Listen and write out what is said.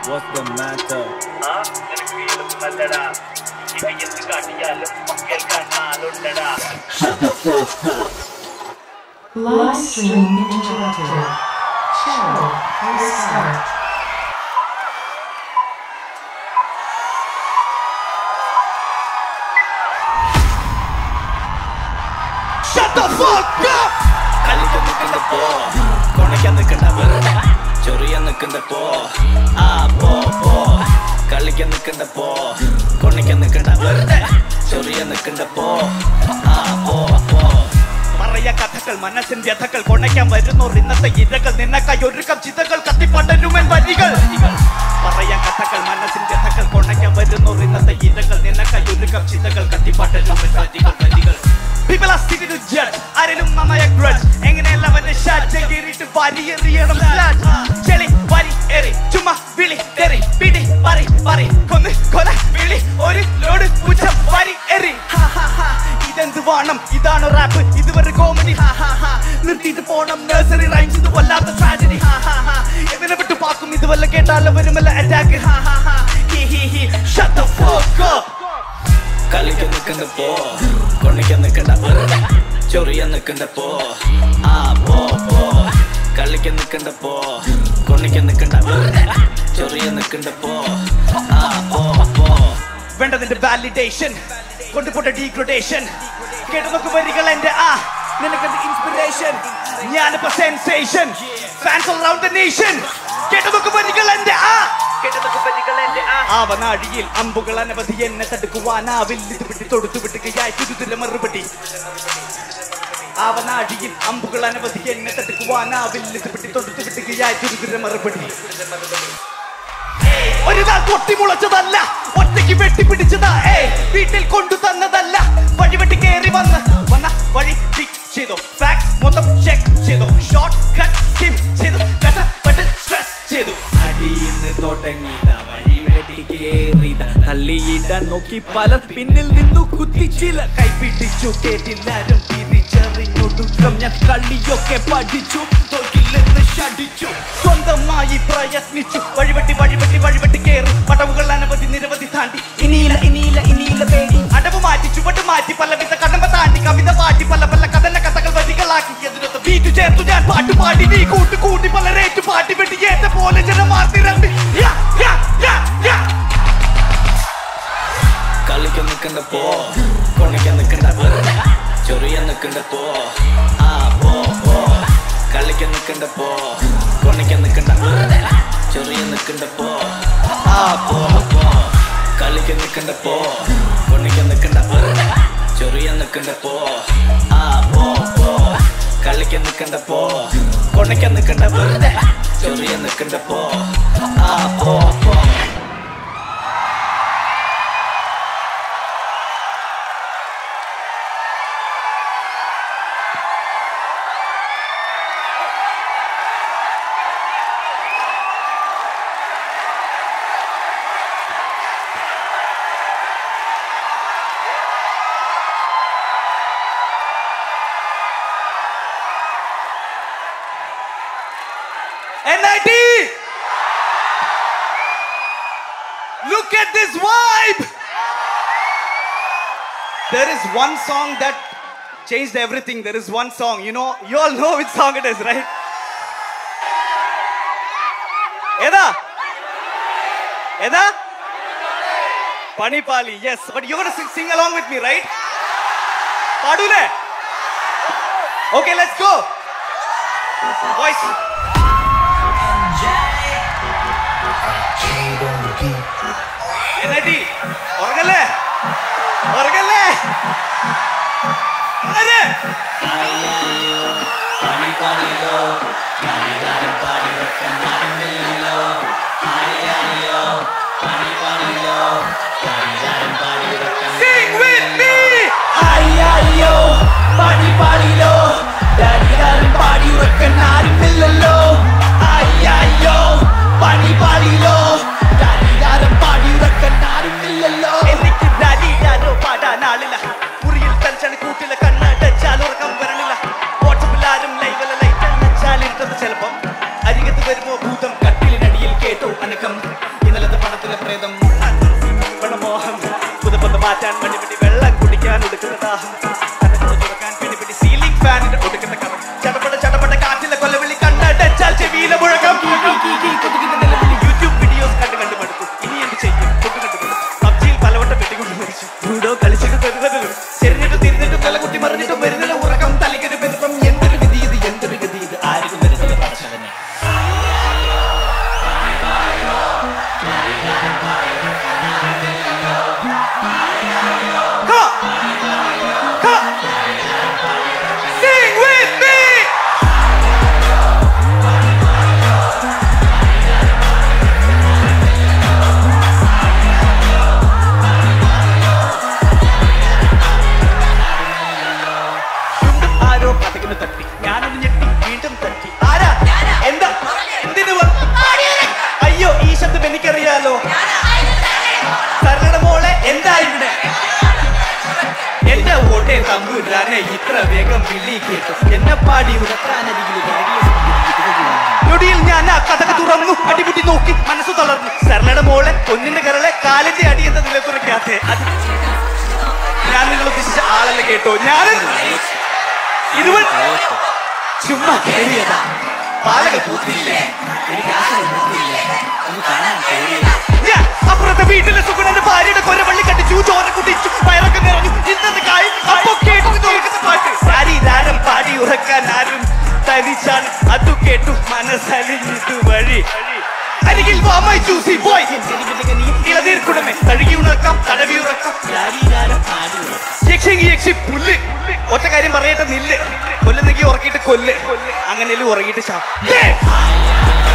What's the matter? ആ നിനക്ക് വീണ്ടും നല്ലടാ ഇനി എന്ത് കാട്ടിയാലും കേൾക്കാൻ നാളുണ്ടടാ Live stream interrupted. Show restart. കളിക്കാൻ നിൽക്കണ്ടപ്പോ കൊണയ്ക്കാൻ നിൽക്കണ്ട വെറുതെ ചൊറിയാൻ നിൽക്കണ്ടപ്പോ ആ പോ പോ കളിക്കാൻ നിൽക്കണ്ടപ്പോ കൊണയ്ക്കാൻ നിൽക്കണ്ട വെറുതെ ചൊറിയാൻ നിൽക്കണ്ടപ്പോ ആ പോ പോ പറയ കഥകൾ മനസ്സിൻ വ്യഥകൾ കൊണയ്ക്കാൻ വരുന്നോർ ഇന്നത്തെ ഇരകൾ നിന്നക്കായി ഒരുക്കം ചിതകൾ കത്തിപ്പടരുമൻ വരികൾ പറയാൻ കഥകൾ മനസ്സിൻ വ്യഥകൾ കൊണയ്ക്കാൻ വരുന്നോർ ഇന്നത്തെ ഇരകൾ നിന്നക്കായി ഒരുക്കം ചിതകൾ കത്തിപ്പടരുമൻ വരികൾ വരികൾ People are sitting to judge ആരെങ്കിലും നന്നായ grudge എങ്ങനെയല്ല അവന്റെ ഷാറ്റ് കീറിയിട്ട് വലിയെറിയണം slat. ചെളി വരി എറി ചുമ്മാ വിളി തെറി പിടി പറി പറി കൊന്ന് കൊല വിളി ഒരു ലോഡ് പുച്ഛം വരി എറി ഹാ, ഹാ, ഹാ. ഇതെന്ത് വേണം ഇതാണോ റാപ്പ് ഇതുവരെ കോമഡി നിർത്തിയിട്ട് പോണം നഴ്സറി റൈംസ് ഇത് വല്ലാത്ത ട്രാജഡി എങ്ങനെ വിട്ടു പാക്കും ഇത് വല്ല കേട്ടാലോ വരുമല്ല അറ്റാക്ക് കളിക്കാൻ നിൽക്കണ്ടപ്പോ കൊണയ്ക്കാൻ നിൽക്കണ്ട വെറുതെ ചൊറിയാൻ നിൽക്കണ്ടപ്പോ ആ പോ പോ കളിക്കാൻ നിൽക്കണ്ടപ്പോ കൊണയ്ക്കാൻ നിൽക്കണ്ട വെറുതെ ചൊറിയാൻ നിൽക്കണ്ടപ്പോ ആ പോ പോ വേണ്ട നിന്റെ വാലിഡേഷൻ കൊണ്ടുപോട്ട ഡീഗ്രഡേഷൻ കേട്ടു നോക്ക് വരികൾ എന്റെ ആ നിനക്ക് ഇൻസ്പിറേഷൻ ഞാനിപ്പോ sensation fans around the nation കേട്ടു നോക്ക് വരികൾ എന്റെ ആ കേട്ടു നോക്ക് വരികൾ എന്റെ ആ ആവനാഴിയിൽ അമ്പുകൾ അനവധി എന്നെ തടുക്കുവാനാവിൽ ഇത് വിട്ട് തൊടുത്തു വിട്ടുകയായി തുരുതുര മറുപടി ആവനാഴിയിൽ അമ്പുകൾ അനവധി എന്നെ തടുക്കുവാനാവിൽ ഇത് വിട്ട് തൊടുത്തു വിട്ടുകയായി തുരുതുര മറുപടി ഒരു നാൾ പൊട്ടിമുളച്ചതല്ല ഒറ്റയ്ക്ക് വെട്ടിപ്പിടിച്ചതാ ഏ വീട്ടിൽ കൊണ്ടു തന്നതല്ല വഴിവെട്ടി കേറി വന്ന് വന്ന വഴി ടിക്ക് ചെയ്തു ഫാക്സ് മൊത്തം ചെക്ക് ചെയ്തു ഷോർട്ട് കട്ട് സ്കിം ചെയ്തു കഷ്ടപ്പെട്ട് സ്ട്രെസ് ചെയ്തു അടിയിന്ന് തുടങ്ങിയത വഴി വെട്ടി കേറിയത തള്ളിയിടാൻ നോക്കി പല പിന്നിൽ നിന്നു കുത്തിച്ചില്ല കൈപിടിച്ചു കേട്ടില്ലാരും തിരിച്ചറിഞ്ഞൊടുക്കം ഞാൻ കളിയൊക്കെ പഠിച്ചു തോക്കില്ലെന്ന് ശടിച്ചു സ്വന്തമായി പ്രയത്നിച്ചു വഴിവെട്ടി വഴിവെട്ടി വഴിവെട്ടി കേറി പടവുകൾ അനവധി നിരവധി താണ്ടി ഇനിയില്ല ഇനിയില്ല ഇനിയില്ല പേടി അടവ് മാറ്റി ചുവട് മാറ്റി പലവിധ കടമ്പ താണ്ടി കവിത പാടി പല പല കഥന കഥകൾ വരികളാക്കി എതിരൊത്ത് ബീറ്റ് ചേർത്തു ഞാൻ പാട്ട് പാടി നീ കൂട്ട് കൂട്ടി പല റേറ്റ് പാട്ടി വെട്ടി ഏറ്റ പോലെ ജനമാർ നിരമ്പി യാ, യാ, യാ, യാ. കളിക്കാൻ നിൽക്കണ്ടപ്പോ കൊണയ്ക്കാൻ നിൽക്കണ്ട വെറുതെ ചൊറിയാൻ നിൽക്കണ്ടപ്പോ ആ പോ പോ കളിക്കാൻ നിൽക്കണ്ടപ്പോ കൊണയ്ക്കാൻ നിൽക്കണ്ട വെറുതെ ചൊറിയാൻ നിൽക്കണ്ടപ്പോ ആ പോ പോ കളിക്കാൻ നിൽക്കണ്ടപ്പോ കൊണയ്ക്കാൻ നിൽക്കണ്ട വെറുതെ ചൊറിയാൻ നിൽക്കണ്ടപ്പോ ആ പോ പോ കളിക്കാൻ നിൽക്കണ്ടപ്പോ കൊണയ്ക്കാൻ നിൽക്കണ്ട വെറുതെ ചൊറിയാൻ നിൽക്കണ്ടപ്പോ ആ പോ പോ NIT! Look at this vibe! There is one song that changed everything. There is one song. You know, you all know which song it is, right? Eda? Eda? Panipali, yes. But you're gonna sing, sing along with me, right? Padule? Okay, let's go. Voice. എന്നിട്ട് ഉറങ്ങല്ലേ ഉറങ്ങല്ലേ ആര്? Sing with me! അയ്യോ പാടി പാടിലോ ഡാഡികാരൻ പാടി ഉറക്കാൻ ആരുമില്ലല്ലോ അയ്യോ പണി പാടിലോ ഡാഡികാരൻ പാടി ഉറക്കാൻ ആരുമില്ലല്ലോ എനിക്ക് ഡാഡിയാരോ പാടാൻ ആളില്ല മുറിയിൽ ടെൻഷൻ കൂട്ടില്ല കണ്ണടച്ചാൽ ഉറക്കം വരണില്ല വാട്സപ്പിൽ ആരും ലൈവല്ല ലൈറ്റ് അണച്ചാൽ ഇരുട്ടത് ചിലപ്പം അരികത്ത് വരുമോ ഭൂതം കട്ടിലിനടിയിൽ കേട്ടോ അനക്കം ആരോ കഥകിന് തട്ടി ഞാനൊന്ന് ഞെട്ടി വീണ്ടും തട്ടി ആരാ എന്താ എന്തിനു വ- അയ്യോ ഈ ശബ്ദം എനിക്കറിയാലോ സരളയുടെ മോളെ എന്താ ഇവിടെ എന്റെ ഓട്ടെ തമ്പുരാനെ ഇത്ര വേഗം വിളി കേട്ടു എന്നെ പാടി ഉറക്കാനരികിൽ ഞൊടിയിൽ ഞാൻ ആ കഥക തുറന്നു അടിമുട്ടി നോക്കി മനസ്സ് തളർന്നു സരളയുടെ മോളെ പൊന്നിന്റെ കരളെ കാലിന്റെ അടി എന്ന നിലത്തുറക്കാത്തെ അത് ഞാൻ നിങ്ങൾ ഉദ്ദേശിച്ച ആളല്ല കേട്ടോ ഞാൻ ഇതുവൻ ചുമ്മാ കേറിയതാ പാലക പൂത്തില്ലേ എനിക്ക് ആശയം മൂത്തില്ലേ ഒന്ന് കാണാൻ കേറിയതാ ഞാൻ അപ്പുറത്തെ വീട്ടിലെ സുഗുണന്റെ ഭാര്യയുടെ കൊരവള്ളി കണ്ടിച്ചു ചോര കുടിച്ചു വയറൊക്കെ നിറഞ്ഞു ഇന്നത്തെ കായ് അപ്പൊ കേട്ടു നോക്കുന്ന പാട്ട് ശരീരാരം പാടി ഉറക്കാൻ ആരും തനിച്ചാണ് അതു കേട്ടു മനസ്സലിഞ്ഞിട്ടു വഴി അരികിൽ വാമായി ചൂസി പോയി ഇളനീർ കുടമേ തഴുകി ഉണർക്കാം തടവി ഉറക്കാം ശരീരാരം പാടി ഉറക്കാം യക്ഷി യക്ഷി പുല്ല് ഒറ്റ കാര്യം പറയട്ടെ നില്ല് കൊല്ലുന്നെങ്കിൽ ഉറക്കിയിട്ട് കൊല്ല് അങ്ങനെയല്ലേ ഉറങ്ങിയിട്ട് ശാ